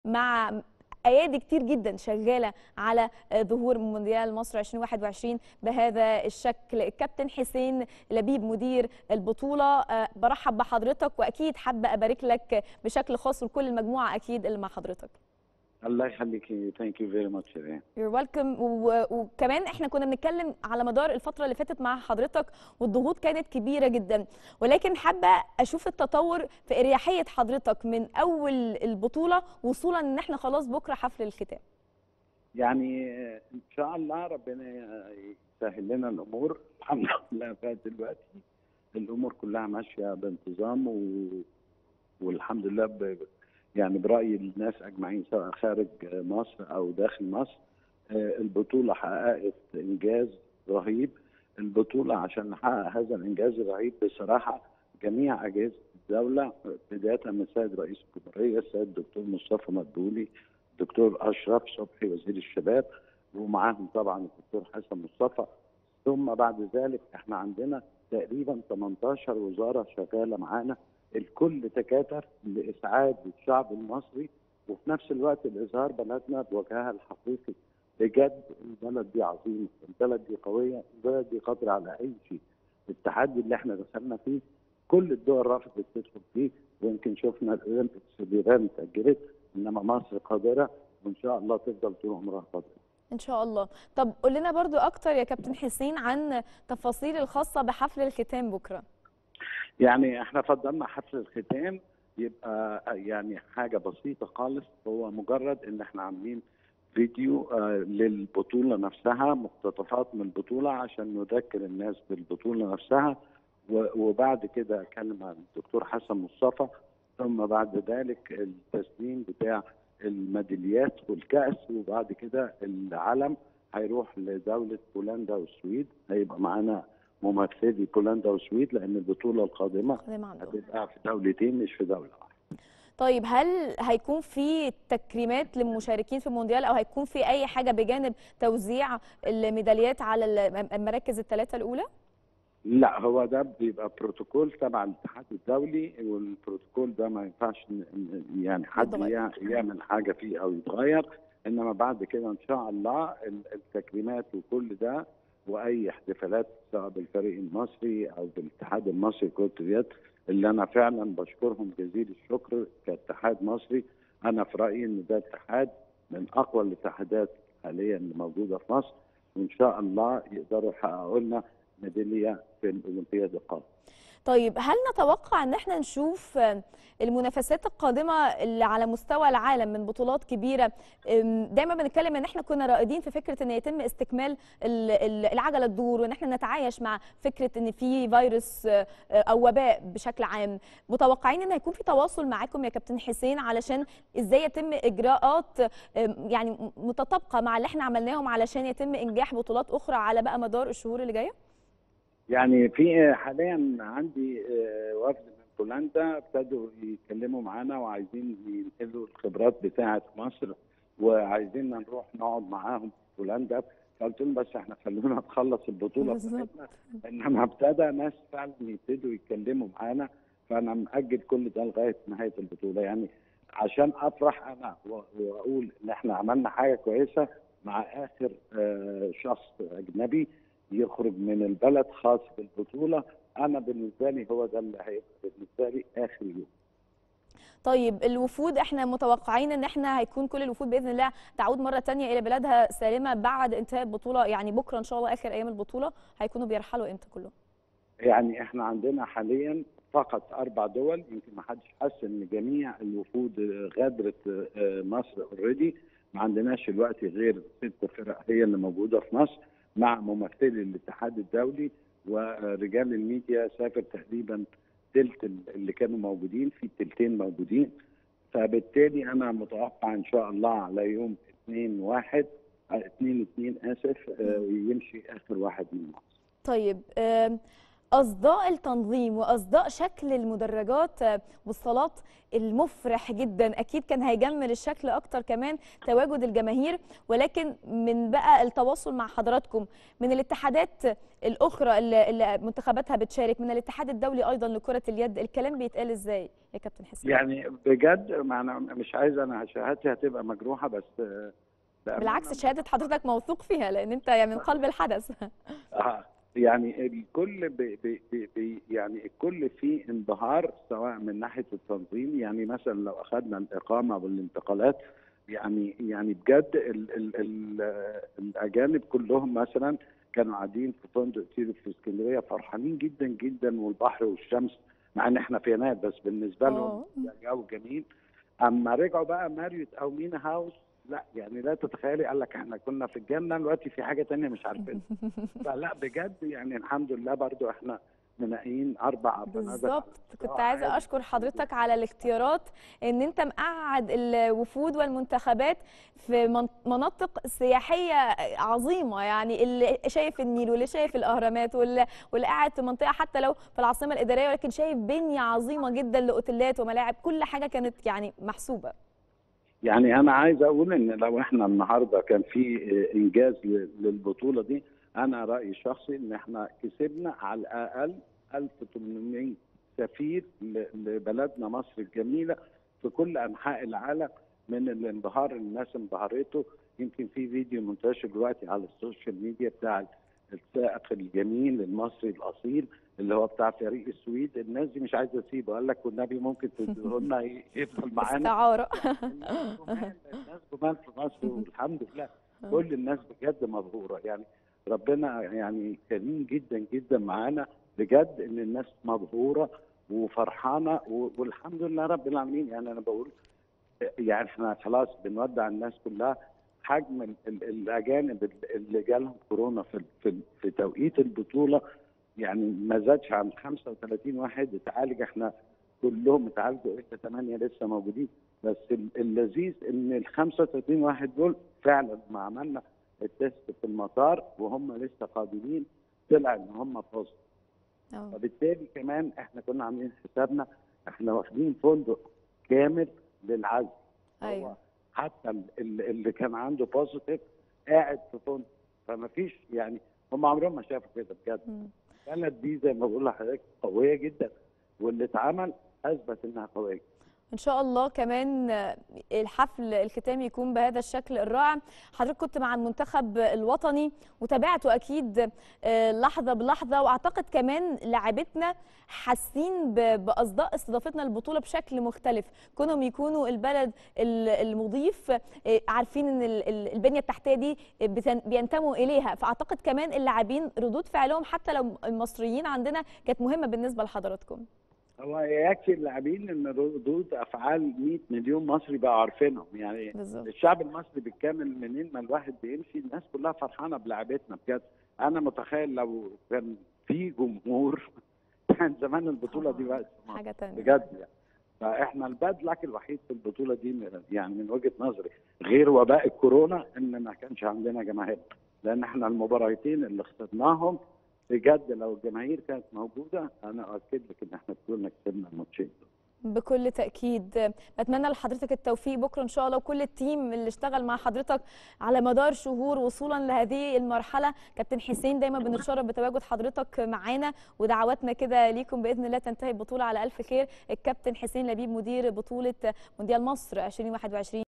مع ايادي كتير جدا شغاله على ظهور مونديال مصر 2021 بهذا الشكل الكابتن حسين لبيب مدير البطوله برحب بحضرتك واكيد حابه ابارك لك بشكل خاص ولكل المجموعه اكيد اللي مع حضرتك الله يخليكي ثانك يو فيري ماتش يور ويلكم وكمان احنا كنا بنتكلم على مدار الفتره اللي فاتت مع حضرتك والضغوط كانت كبيره جدا ولكن حابه اشوف التطور في اريحيه حضرتك من اول البطوله وصولا ان احنا خلاص بكره حفل الختام يعني ان شاء الله ربنا يسهل لنا الامور الحمد لله فات دلوقتي الامور كلها ماشيه بانتظام و... والحمد لله ب... يعني براي الناس اجمعين سواء خارج مصر او داخل مصر البطوله حققت انجاز رهيب البطوله عشان نحقق هذا الانجاز الرهيب بصراحه جميع اجهزه الدوله بدايه من السيد رئيس الجمهوريه السيد الدكتور مصطفى مدبولي الدكتور اشرف صبحي وزير الشباب ومعاهم طبعا الدكتور حسن مصطفى ثم بعد ذلك احنا عندنا تقريبا 18 وزاره شغاله معانا الكل تكاتف لاسعاد الشعب المصري وفي نفس الوقت لاظهار بلدنا بوجهها الحقيقي بجد البلد دي عظيمه، البلد دي قويه، البلد دي قادره على اي شيء. التحدي اللي احنا دخلنا فيه كل الدول رفضت تدخل فيه ويمكن شفنا الاولمبيكس اليابان اتاجلت انما مصر قادره وان شاء الله تفضل طول عمرها قادره. ان شاء الله طب قول لنا برضو اكتر يا كابتن حسين عن تفاصيل الخاصه بحفل الختام بكره يعني احنا فضلنا حفل الختام يبقى يعني حاجه بسيطه خالص هو مجرد ان احنا عاملين فيديو آه للبطوله نفسها مقتطفات من البطوله عشان نذكر الناس بالبطوله نفسها وبعد كده اتكلم عن الدكتور حسن مصطفى ثم بعد ذلك التسليم بتاع الميداليات والكاس وبعد كده العلم هيروح لدوله بولندا والسويد هيبقى معانا ممثلي بولندا والسويد لان البطوله القادمه هتبقى في دولتين مش في دوله واحده. طيب هل هيكون في تكريمات للمشاركين في المونديال او هيكون في اي حاجه بجانب توزيع الميداليات على المراكز الثلاثه الاولى؟ لا هو ده بيبقى بروتوكول تبع الاتحاد الدولي والبروتوكول ده ما ينفعش يعني حد يعمل حاجه فيه او يتغير انما بعد كده ان شاء الله التكريمات وكل ده واي احتفالات سواء بالفريق المصري او بالاتحاد المصري لكره اليد اللي انا فعلا بشكرهم جزيل الشكر كاتحاد مصري انا في رايي ان ده اتحاد من اقوى الاتحادات حاليا اللي موجوده في مصر وان شاء الله يقدروا يحققوا لنا ميداليه في الاولمبياد القادمه. طيب هل نتوقع ان احنا نشوف المنافسات القادمه اللي على مستوى العالم من بطولات كبيره دايما بنتكلم ان احنا كنا رائدين في فكره ان يتم استكمال العجله تدور وان احنا نتعايش مع فكره ان في فيروس او وباء بشكل عام متوقعين ان هيكون في تواصل معاكم يا كابتن حسين علشان ازاي يتم اجراءات يعني متطابقه مع اللي احنا عملناهم علشان يتم انجاح بطولات اخرى على بقى مدار الشهور اللي جايه يعني في حاليا عندي وفد من بولندا ابتدوا يتكلموا معانا وعايزين ينقلوا الخبرات بتاعه مصر وعايزين نروح نقعد معاهم في بولندا فقلت لهم بس احنا خلونا نخلص البطوله بتاعتنا انما ابتدى ناس فعلا يبتدوا يتكلموا معانا فانا مأجل كل ده لغايه نهايه البطوله يعني عشان افرح انا واقول ان احنا عملنا حاجه كويسه مع اخر شخص اجنبي يخرج من البلد خاص بالبطوله انا بالنسبه لي هو ده اللي هيبقى بالنسبه لي اخر يوم طيب الوفود احنا متوقعين ان احنا هيكون كل الوفود باذن الله تعود مره ثانيه الى بلادها سالمه بعد انتهاء البطوله يعني بكره ان شاء الله اخر ايام البطوله هيكونوا بيرحلوا امتى كلهم؟ يعني احنا عندنا حاليا فقط اربع دول يمكن ما حدش حس ان جميع الوفود غادرت مصر اوريدي ما عندناش دلوقتي غير ست فرق هي اللي موجوده في مصر مع ممثلي الاتحاد الدولي ورجال الميديا سافر تقريبا تلت اللي كانوا موجودين في تلتين موجودين فبالتالي انا متوقع ان شاء الله على يوم 2 1 2 2 اسف يمشي اخر واحد من مصر. طيب اصداء التنظيم واصداء شكل المدرجات آه، والصالات المفرح جدا اكيد كان هيجمل الشكل اكتر كمان تواجد الجماهير ولكن من بقى التواصل مع حضراتكم من الاتحادات الاخرى اللي اللي منتخباتها بتشارك من الاتحاد الدولي ايضا لكره اليد الكلام بيتقال ازاي يا كابتن حسين يعني بجد ما انا مش عايز انا شهادتي هتبقى مجروحه بس آه، بأمانة بالعكس شهاده حضرتك موثوق فيها لان انت يعني من قلب الحدث آه، يعني الكل بي بي بي بي يعني الكل فيه انبهار سواء من ناحيه التنظيم يعني مثلا لو اخذنا الاقامه والانتقالات يعني يعني بجد ال ال ال الاجانب كلهم مثلا كانوا قاعدين في فندق تيرو في اسكندريه فرحانين جدا جدا والبحر والشمس مع ان احنا في يناير بس بالنسبه لهم آه. جو جميل اما رجعوا بقى ماريوت او مينا هاوس لا يعني لا تتخيلي قال لك احنا كنا في الجنه دلوقتي في حاجه تانية مش عارفين فلا بجد يعني الحمد لله برضو احنا منقيين اربع فنادق بالظبط كنت آه، عايزه عادي. اشكر حضرتك على الاختيارات ان انت مقعد الوفود والمنتخبات في من- مناطق سياحيه عظيمه يعني اللي شايف النيل واللي شايف الاهرامات واللي واللي قاعد في منطقه حتى لو في العاصمه الاداريه ولكن شايف بنيه عظيمه جدا لاوتيلات وملاعب كل حاجه كانت يعني محسوبه يعني انا عايز اقول ان لو احنا النهارده كان في اه، انجاز ل- للبطوله دي انا رايي الشخصي ان احنا كسبنا على الاقل 1800 سفير ل- لبلدنا مصر الجميله في كل انحاء العالم من الانبهار اللي الناس انبهرته يمكن في فيديو منتشر دلوقتي على السوشيال ميديا بتاع السائق الجميل المصري الاصيل اللي هو بتاع فريق السويد الناس دي مش عايزه تسيبه قال لك والنبي ممكن تديه لنا يفضل معانا استعاره الناس جمال الناس جمال في مصر والحمد لله كل الناس بجد مبهوره يعني ربنا يعني كريم جدا جدا معانا بجد ان الناس مبهوره وفرحانه و- والحمد لله رب العالمين يعني انا بقول يعني احنا خلاص بنودع الناس كلها حجم ال- ال- الاجانب اللي جالهم كورونا في في في توقيت البطوله يعني ما زادش عن 35 واحد اتعالج احنا كلهم اتعالجوا الا 8 لسه موجودين بس ال- اللذيذ ان ال 35 واحد دول فعلا ما عملنا التست في المطار وهم لسه قادمين طلع ان هم بوزيتيف آه. فبالتالي كمان احنا كنا عاملين حسابنا احنا واخدين فندق كامل للعزل ايوه هو حتى ال- ال- اللي كان عنده بوزيتيف قاعد في فندق فما فيش يعني هم عمرهم ما شافوا كده بجد مم. البلد دي زي ما بقول لحضرتك قويه جدا واللي اتعمل اثبت انها قويه ان شاء الله كمان آه، الحفل الختامي يكون بهذا الشكل الرائع حضرتك كنت مع المنتخب الوطني وتابعته اكيد آه، لحظه بلحظه واعتقد كمان لاعبتنا حاسين ب- باصداء استضافتنا للبطوله بشكل مختلف كونهم يكونوا البلد ال- المضيف آه، عارفين ان ال- ال- البنيه التحتيه دي بتن- بينتموا اليها فاعتقد كمان اللاعبين ردود فعلهم حتى لو المصريين عندنا كانت مهمه بالنسبه لحضراتكم هو يكفي اللاعبين ان ردود افعال 100 مليون مصري بقوا عارفينهم يعني بالظبط الشعب المصري بالكامل منين ما الواحد بيمشي الناس كلها فرحانه بلعبتنا بجد انا متخيل لو كان في جمهور كان زمان البطوله دي بقت في مصر. حاجه تانية بجد يعني فاحنا الباد لك الوحيد في البطوله دي من- يعني من وجهه نظري غير وباء الكورونا ان ما كانش عندنا جماهير لان احنا المباراتين اللي خسرناهم بجد لو الجماهير كانت موجوده انا اؤكد لك ان احنا كنا كسبنا الماتشين دول. بكل تأكيد بتمنى لحضرتك التوفيق بكرة إن شاء الله وكل التيم اللي اشتغل مع حضرتك على مدار شهور وصولا لهذه المرحلة كابتن حسين دايما بنتشرف بتواجد حضرتك معانا ودعواتنا كده ليكم بإذن الله تنتهي البطولة على ألف خير الكابتن حسين لبيب مدير بطولة مونديال مصر 2021